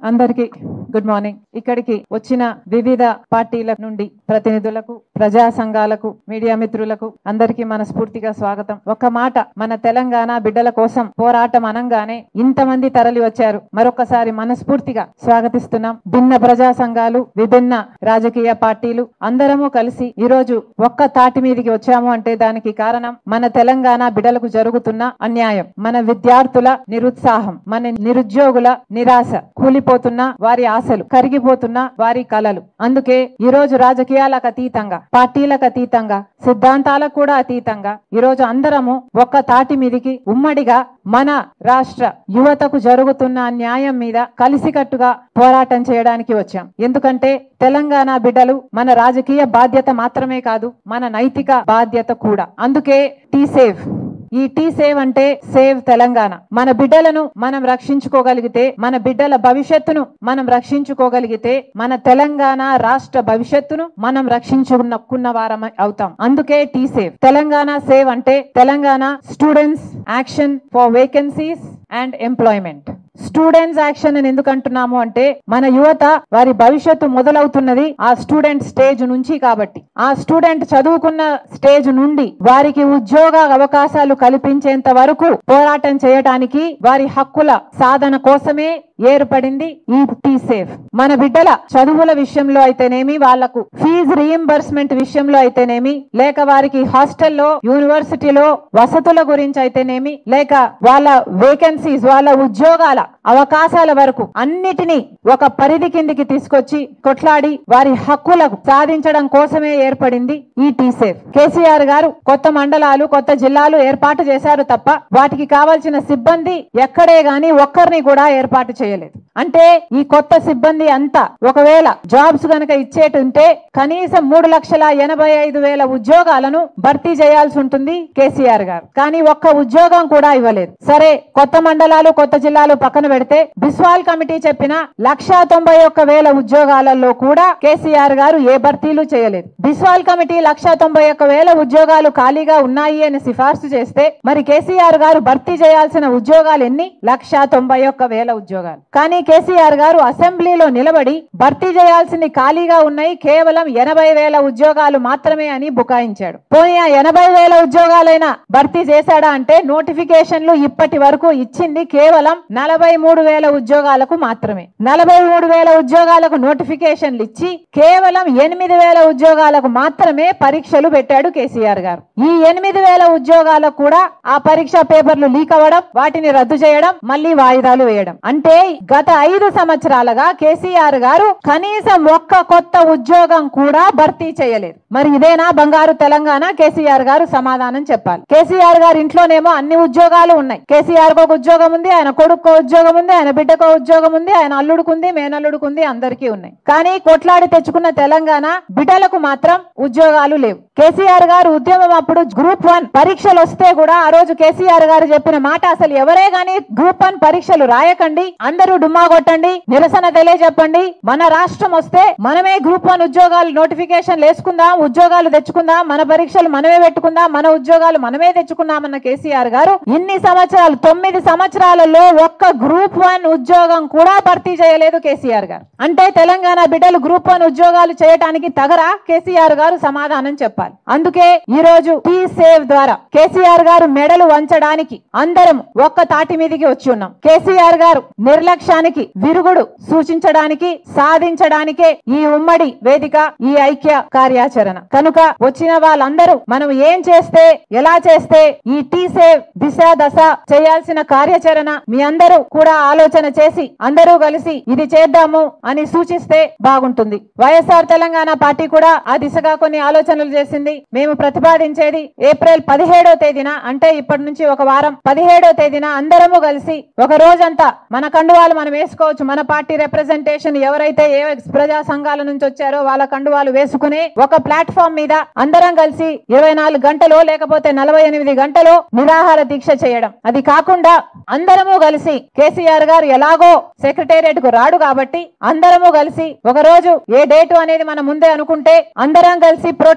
అందరికీ good morning ఇక్కడికి వచ్చిన వివిధ పార్టీల నుండి ప్రతినిధులకు ప్రజా సంఘాలకు మీడియా మిత్రులకు అందరికీ మనస్ఫూర్తిగా స్వాగతం ఒక మాట మన తెలంగాణ బిడ్డల కోసం పోరాటం అనంగానే ఇంతమంది తరలి వచ్చారు మరొకసారి మనస్ఫూర్తిగా స్వాగతిస్తున్నాం భిన్న ప్రజా సంఘాలు విభిన్న రాజకీయ పార్టీలు అందరము కలిసి ఈ రోజు ఒక్క తాటి మీదికి వచ్చాము అంటే దానికి కారణం మన తెలంగాణ బిడ్డలకు జరుగుతున్న అన్యాయం మన విద్యార్థుల నిరుత్సాహం మన నిరుద్యోగుల నిరాశ కూలిపోతున్న వారి ఆశలు కరిగిపోతున్న వారి కలలు అందుకే ఈ రోజు రాజకీయాలకు అతీతంగా పార్టీలకు అతీతంగా సిద్ధాంతాలకు కూడా అతీతంగా ఈ రోజు అందరము ఒక్క తాటి మీదికి ఉమ్మడిగా మన రాష్ట్ర యువతకు జరుగుతున్న అన్యాయం మీద కలిసికట్టుగా పోరాటం చేయడానికి వచ్చాం ఎందుకంటే తెలంగాణ బిడ్డలు మన రాజకీయ బాధ్యత మాత్రమే కాదు మన నైతిక బాధ్యత కూడా అందుకే టీ సేఫ్ ఈ టీ సేవ్ అంటే సేవ్ తెలంగాణ మన బిడ్డలను మనం రక్షించుకోగలిగితే మన బిడ్డల భవిష్యత్తును మనం రక్షించుకోగలిగితే మన తెలంగాణ రాష్ట్ర భవిష్యత్తును మనం రక్షించుకున్న వారం అవుతాం అందుకే టీ సేవ్ తెలంగాణ సేవ్ అంటే Telangana students action for vacancies and employment students action అని ఎందుకు అంటున్నాము అంటే మన యువత వారి భవిష్యత్తు మొదలవుతున్నది ఆ స్టూడెంట్ స్టేజ్ నుంచి కాబట్టి ఆ స్టూడెంట్ చదువుకున్న స్టేజ్ నుండి వారికి ఉద్యోగ అవకాశాలు కల్పించేంత వరకు పోరాటం చేయటానికి వారి హక్కుల సాధన కోసమే ఏర్పడింది ఈ టీ సేఫ్ మన బిడ్డల చదువుల విషయంలో అయితేనేమి వాళ్లకు ఫీజు రీఎంబర్స్మెంట్ విషయంలో అయితేనేమి లేక వారికి హాస్టల్లో యూనివర్సిటీలో వసతుల గురించి అయితేనేమి లేక వాళ్ళ వేకెన్సీస్ వాళ్ళ ఉద్యోగాల అవకాశాల వరకు అన్నిటినీ ఒక పరిధి కిందికి తీసుకొచ్చి కొట్లాడి వారి హక్కులకు సాధించడం కోసమే ఏర్పడింది ఈ టీ సేఫ్ కేసీఆర్ గారు కొత్త మండలాలు కొత్త జిల్లాలు ఏర్పాటు చేశారు తప్ప వాటికి కావాల్సిన సిబ్బంది ఎక్కడే గాని ఒక్కరిని కూడా ఏర్పాటు చేయలేదు అంటే ఈ కొత్త సిబ్బంది అంతా ఒకవేళ జాబ్స్ గనక ఇచ్చేటుంటే కనీసం మూడు లక్షల ఎనభై ఐదు వేల ఉద్యోగాలను భర్తీ చేయాల్సి ఉంటుంది కేసీఆర్ గారు కానీ ఒక్క ఉద్యోగం కూడా ఇవ్వలేదు సరే కొత్త మండలాలు కొత్త జిల్లాలు పక్కన పెడితే బిస్వాల్ కమిటీ చెప్పిన లక్షా తొంభై ఒక్క వేల ఉద్యోగాలలో కూడా కేసీఆర్ గారు ఏ భర్తీలు చేయలేదు బిస్వాల్ కమిటీ లక్షా తొంభై ఒక్క వేల ఉద్యోగాలు ఖాళీగా ఉన్నాయి అని సిఫార్సు చేస్తే మరి కేసీఆర్ గారు భర్తీ చేయాల్సిన ఉద్యోగాలు ఎన్ని లక్షా తొంభై ఒక్క వేల ఉద్యోగాలు కానీ కేసీఆర్ గారు అసెంబ్లీలో నిలబడి భర్తీ చేయాల్సింది ఖాళీగా ఉన్నాయి కేవలం ఎనభై వేల ఉద్యోగాలు మాత్రమే అని బుకాయించాడు పోనీ ఆ ఎనభై వేల ఉద్యోగాలైనా భర్తీ చేశాడా అంటే నోటిఫికేషన్లు ఇప్పటి వరకు ఇచ్చింది కేవలం నలభై మూడు వేల ఉద్యోగాలకు మాత్రమే నలభై మూడు వేల ఉద్యోగాలకు నోటిఫికేషన్లు ఇచ్చి కేవలం ఎనిమిది వేల ఉద్యోగాలకు మాత్రమే పరీక్షలు పెట్టాడు కేసీఆర్ గారు ఈ ఎనిమిది వేల ఉద్యోగాలకు కూడా ఆ పరీక్ష పేపర్లు లీక్ అవ్వడం వాటిని రద్దు చేయడం మళ్ళీ వాయిదాలు వేయడం అంటే గత ఐదు సంవత్సరాలుగా కేసీఆర్ గారు కనీసం ఒక్క కొత్త ఉద్యోగం కూడా భర్తీ చేయలేదు మరి ఇదేనా బంగారు తెలంగాణ కేసీఆర్ గారు సమాధానం చెప్పాలి కేసీఆర్ గారి ఇంట్లోనేమో అన్ని ఉద్యోగాలు ఉన్నాయి కేసీఆర్ ఒక ఉద్యోగం ఉంది ఆయన కొడుకు ఉద్యోగం ఉంది ఆయన బిడ్డకు ఉద్యోగం ఉంది ఆయన అల్లుడుకుంది మేనల్లుడుకుంది అందరికీ ఉన్నాయి కానీ కొట్లాడి తెచ్చుకున్న తెలంగాణ బిడ్డలకు మాత్రం ఉద్యోగాలు లేవు కేసీఆర్ గారు ఉద్యమం అప్పుడు గ్రూప్ వన్ పరీక్షలు వస్తే కూడా ఆ రోజు కేసీఆర్ గారు చెప్పిన మాట అసలు ఎవరే గాని గ్రూప్ వన్ పరీక్షలు రాయకండి అందరూ డుమ్మా కొట్టండి నిరసన తెలియజెప్పండి మన రాష్ట్రం వస్తే మనమే గ్రూప్ వన్ ఉద్యోగాలు నోటిఫికేషన్ వేసుకుందాం ఉద్యోగాలు తెచ్చుకుందాం మన పరీక్షలు మనమే పెట్టుకుందాం మన ఉద్యోగాలు మనమే తెచ్చుకుందామన్న కేసీఆర్ గారు ఇన్ని సంవత్సరాలు తొమ్మిది సంవత్సరాలలో ఒక్క గ్రూప్ వన్ ఉద్యోగం కూడా భర్తీ చేయలేదు కేసీఆర్ గారు అంటే తెలంగాణ బిడ్డలు గ్రూప్ వన్ ఉద్యోగాలు చేయడానికి తగరా కేసీఆర్ గారు సమాధానం చెప్పాలి అందుకే ఈ రోజు టీ సేవ్ ద్వారా కేసీఆర్ గారు మెడలు వంచడానికి అందరం ఒక్క తాటి మీదికి వచ్చి ఉన్నాం కేసీఆర్ గారు నిర్లక్ష్యానికి విరుగుడు సూచించడానికి సాధించడానికే ఈ ఉమ్మడి వేదిక ఈ ఐక్య కార్యాచరణ కనుక వచ్చిన వాళ్ళందరూ మనం ఏం చేస్తే ఎలా చేస్తే ఈ టీ సేవ్ దిశ దశ చేయాల్సిన కార్యాచరణ మీ అందరూ కూడా ఆలోచన చేసి అందరూ కలిసి ఇది చేద్దాము అని సూచిస్తే బాగుంటుంది వైఎస్ఆర్ తెలంగాణ పార్టీ కూడా ఆ దిశగా కొన్ని ఆలోచనలు చేసింది మేము ప్రతిపాదించేది ఏప్రిల్ పదిహేడో తేదీన అంటే ఇప్పటి నుంచి ఒక వారం పదిహేడో తేదీన అందరము కలిసి ఒక రోజంతా మన కండువాలు మనం వేసుకోవచ్చు మన పార్టీ రిప్రజెంటేషన్ ఎవరైతే ఏ ప్రజా సంఘాల నుంచి వచ్చారో వాళ్ళ కండువాలు వేసుకుని ఒక ప్లాట్ఫామ్ మీద అందరం కలిసి ఇరవై నాలుగు గంటలో లేకపోతే నలభై ఎనిమిది గంటలో నిరాహార దీక్ష చేయడం అది కాకుండా అందరము కలిసి కేసీఆర్ గారు ఎలాగో సెక్రటేరియట్ కు రాడు కాబట్టి అందరము కలిసి ఒక రోజు ఏ డేటు అనేది మనం ముందే అనుకుంటే అందరం కలిసి ప్రొటెస్ట్ మార్చ్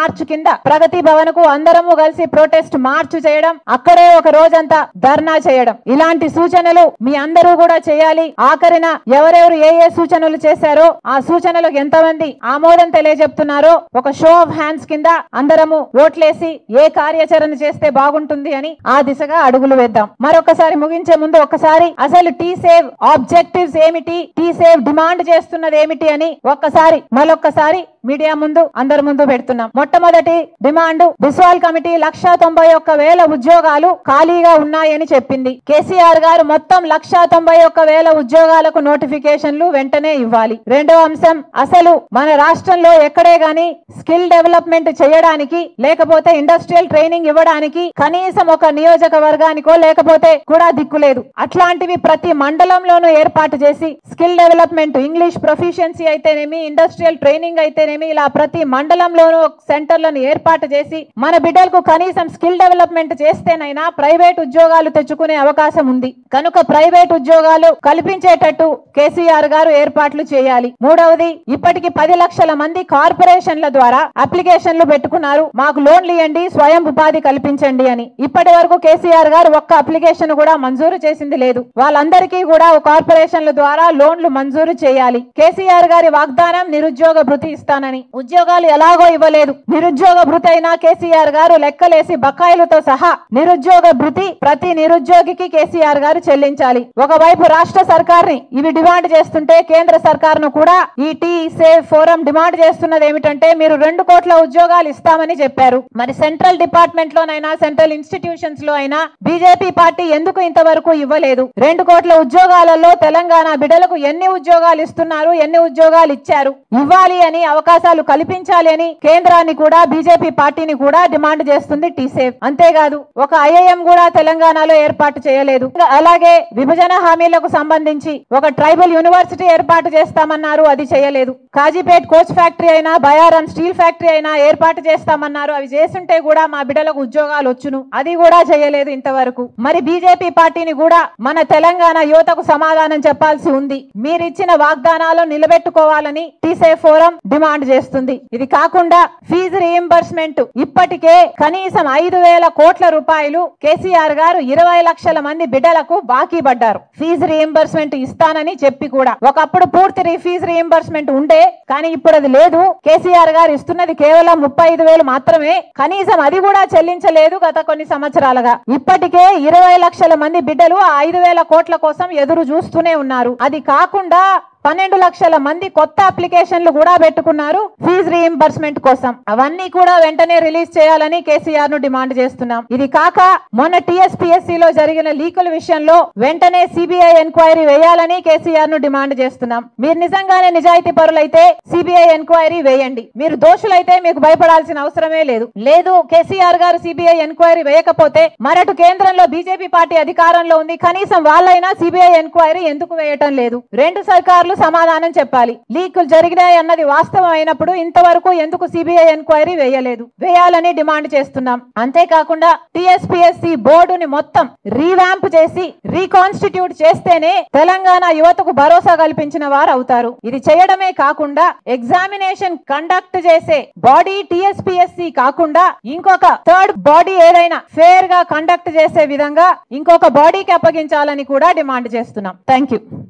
మార్చ్ కింద ప్రగతి భవన్ కు అందరము కలిసి ప్రొటెస్ట్ మార్చ్ చేయడం అక్కడే ఒక రోజంతా ధర్నా చేయడం ఇలాంటి సూచనలు మీ అందరూ కూడా చేయాలి ఆఖరిన ఎవరెవరు ఏ ఏ సూచనలు చేశారో ఆ సూచనలకు ఎంతమంది ఆమోదం తెలియజెప్తున్నారో ఒక షో ఆఫ్ హ్యాండ్స్ కింద అందరము ఓట్లేసి ఏ కార్యాచరణ చేస్తే బాగుంటుంది అని ఆ దిశగా అడుగులు వేద్దాం మరొకసారి ముగించే ముందు ఒకసారి అసలు టీ సేవ్ ఆబ్జెక్టివ్స్ ఏమిటి టీ సేవ్ డిమాండ్ చేస్తున్నది ఏమిటి అని ఒక్కసారి మరొక్కసారి మీడియా ముందు అందరి ముందు పెడుతున్నాం మొట్టమొదటి డిమాండ్ బిస్వాల్ కమిటీ లక్ష తొంభై ఒక్క వేల ఉద్యోగాలు ఖాళీగా ఉన్నాయని చెప్పింది కేసీఆర్ గారు మొత్తం లక్ష తొంభై ఒక్క వేల ఉద్యోగాలకు నోటిఫికేషన్లు వెంటనే ఇవ్వాలి రెండో అంశం అసలు మన రాష్ట్రంలో ఎక్కడే గాని స్కిల్ డెవలప్మెంట్ చేయడానికి లేకపోతే ఇండస్ట్రియల్ ట్రైనింగ్ ఇవ్వడానికి కనీసం ఒక నియోజకవర్గానికో లేకపోతే కూడా దిక్కులేదు అట్లాంటివి ప్రతి మండలంలోనూ ఏర్పాటు చేసి స్కిల్ డెవలప్మెంట్ ఇంగ్లీష్ ప్రొఫిషియన్సీ అయితేనేమి ఇండస్ట్రియల్ ట్రైనింగ్ అయితేనేమి ఇలా ప్రతి మండలంలోనూ సెంటర్లను ఏర్పాటు చేసి మన బిడ్డలకు కనీసం స్కిల్ డెవలప్మెంట్ చేస్తేనైనా ప్రైవేట్ ఉద్యోగాలు తెచ్చుకునే అవకాశం ఉంది కనుక ప్రైవేట్ ఉద్యోగాలు కల్పించేటట్టు కేసీఆర్ గారు ఏర్పాట్లు చేయాలి మూడవది ఇప్పటికి పది లక్షల మంది కార్పొరేషన్ల ద్వారా అప్లికేషన్లు పెట్టుకున్నారు మాకు లోన్లు ఇవ్వండి స్వయం ఉపాధి కల్పించండి అని ఇప్పటి వరకు కేసీఆర్ గారు ఒక్క అప్లికేషన్ కూడా మంజూరు చేసింది లేదు వాళ్ళందరికీ కూడా కార్పొరేషన్ల ద్వారా లోన్లు మంజూరు చేయాలి కేసీఆర్ గారి వాగ్దానం నిరుద్యోగ భృతి ఇస్తానని ఉద్యోగాలు ఎలాగో ఇవ్వలేదు నిరుద్యోగ భృతి అయినా కేసీఆర్ గారు లెక్కలేసి బకాయిలతో సహా నిరుద్యోగ భృతి ప్రతి నిరుద్యోగికి కేసీఆర్ గారు చెల్లించాలి ఒకవైపు రాష్ట్ర సర్కార్ని ఇవి డిమాండ్ చేస్తుంటే కేంద్ర సర్కార్ను కూడా ఈ టీ సేవ్ ఫోరం డిమాండ్ చేస్తున్నది ఏమిటంటే మీరు రెండు కోట్ల ఉద్యోగాలు ఇస్తామని చెప్పారు మరి సెంట్రల్ డిపార్ట్మెంట్ లోనైనా సెంట్రల్ ఇన్స్టిట్యూషన్స్ లో అయినా బీజేపీ పార్టీ ఎందుకు ఇంతవరకు ఇవ్వలేదు రెండు కోట్ల ఉద్యోగాలలో తెలంగాణ బిడ్డలకు ఎన్ని ఉద్యోగాలు ఇస్తున్నారు ఎన్ని ఉద్యోగాలు ఇచ్చారు ఇవ్వాలి అని అవకాశాలు కల్పించాలి అని కేంద్రాన్ని కూడా బీజేపీ పార్టీని కూడా డిమాండ్ చేస్తుంది టీసేవ్ అంతేకాదు ఒక ఐఐఎం కూడా తెలంగాణలో ఏర్పాటు చేయలేదు అలాగే విభజన హామీలకు సంబంధించి ఒక ట్రైబల్ యూనివర్సిటీ ఏర్పాటు చేస్తామన్నారు అది చేయలేదు కాజీపేట్ కోచ్ ఫ్యాక్టరీ అయినా బయారం స్టీల్ ఫ్యాక్టరీ అయినా ఏర్పాటు చేస్తామన్నారు అవి చేస్తుంటే కూడా మా బిడ్డలకు ఉద్యోగాలు వచ్చును అది కూడా చేయలేదు ఇంతవరకు మరి బీజేపీ పార్టీని కూడా మన తెలంగాణ యువతకు సమాధానం చెప్పాల్సి ఉంది మీరిచ్చిన వాగ్దానాలు నిలబెట్టుకోవాలని టీసే ఫోరం డిమాండ్ చేస్తుంది ఇది కాకుండా ఫీజు రీఎంబర్స్మెంట్ ఇప్పటికే కనీసం ఐదు వేల కోట్ల రూపాయలు కేసీఆర్ గారు ఇరవై లక్షల మంది బిడ్డలకు బాకీ పడ్డారు ఫీజు రీఎంబర్స్మెంట్ ఇస్తానని చెప్పి కూడా ఒకప్పుడు పూర్తి రీ- ఫీజు రీఎంబర్స్మెంట్ ఉండే కానీ ఇప్పుడు అది లేదు కేసీఆర్ గారు ఇస్తున్నది కేవలం ముప్పై ఐదు వేలు మాత్రమే కనీసం అది కూడా చెల్లించలేదు గత కొన్ని సంవత్సరాలుగా ఇప్పటికే ఇరవై లక్షల మంది బిడ్డలు ఆ ఐదు వేల కోట్ల కోసం ఎదురు చూస్తూనే ఉన్నారు అది కాకుండా పన్నెండు లక్షల మంది కొత్త అప్లికేషన్లు కూడా పెట్టుకున్నారు ఫీజు రీఎంబర్స్మెంట్ కోసం అవన్నీ కూడా వెంటనే రిలీజ్ చేయాలని కేసీఆర్ ను డిమాండ్ చేస్తున్నాం ఇది కాక మొన్న టీఎస్పీఎస్సీ లో జరిగిన లీకుల విషయంలో వెంటనే సిబిఐ ఎంక్వైరీ వేయాలని కేసీఆర్ ను డిమాండ్ చేస్తున్నాం మీరు నిజంగానే నిజాయితీ పరులైతే సిబిఐ ఎంక్వైరీ వేయండి మీరు దోషులైతే మీకు భయపడాల్సిన అవసరమే లేదు లేదు కేసీఆర్ గారు సిబిఐ ఎంక్వైరీ వేయకపోతే మరటు కేంద్రంలో బీజేపీ పార్టీ అధికారంలో ఉంది కనీసం వాళ్ళైనా సిబిఐ ఎంక్వైరీ ఎందుకు వేయటం లేదు రెండు సర్కార్లు సమాధానం చెప్పాలి లీకులు జరిగినాయి అన్నది వాస్తవం అయినప్పుడు ఇంతవరకు ఎందుకు సిబిఐ ఎంక్వైరీ వేయలేదు వేయాలని డిమాండ్ చేస్తున్నాం అంతేకాకుండా టిఎస్పిఎస్సి బోర్డుని మొత్తం రీవ్యాంప్ చేసి రీకాన్స్టిట్యూట్ చేస్తేనే తెలంగాణ యువతకు భరోసా కల్పించిన వారు అవుతారు ఇది చేయడమే కాకుండా ఎగ్జామినేషన్ కండక్ట్ చేసే బాడీ టిఎస్పిఎస్సి కాకుండా ఇంకొక థర్డ్ బాడీ ఏదైనా ఫేర్ గా కండక్ట్ చేసే విధంగా ఇంకొక బాడీకి అప్పగించాలని కూడా డిమాండ్ చేస్తున్నాం థ్యాంక్ యూ